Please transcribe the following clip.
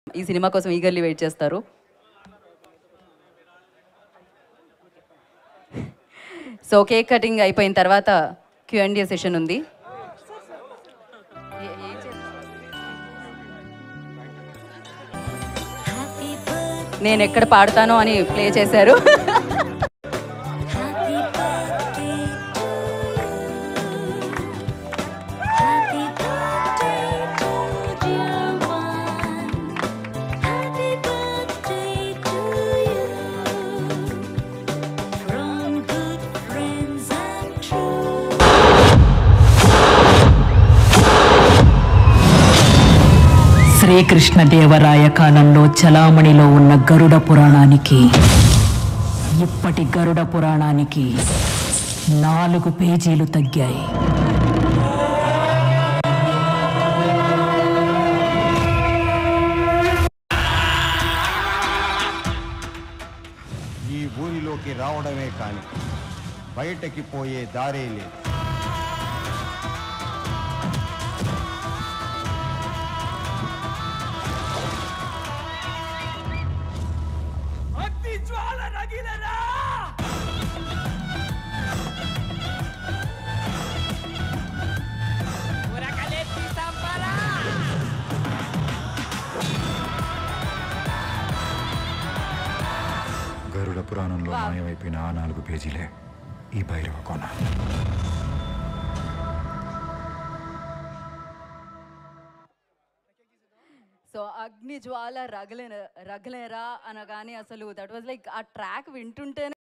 ఈ సినిమా కోసం eagerly wait చేస్తారు సో కేక్ కటింగ్ అయిపోయిన తర్వాత క్యూఎండిఏ సెషన్ ఉంది ఏ- ఏం చేద్దాం? నేను ఎక్కడ పాడుతానో అని ప్లే చేశారు శ్రీకృష్ణదేవరాయ కాలంలో చలామణిలో ఉన్న గరుడ పురాణానికి ఇప్పటి గరుడ పురాణానికి నాలుగు పేజీలు తగ్గాయి ఈ ఊరిలోకి రావడమే కాని బయటకి పోయే దారే లేదు గరుడ పురాణంలో మాయమైపోయిన ఆ నాలుగు పేజీలే ఈ భైరవ కోన సో అగ్ని జ్వాల రగలే రగలేరా అనగానే అసలు that was like a track వింటుంటేనే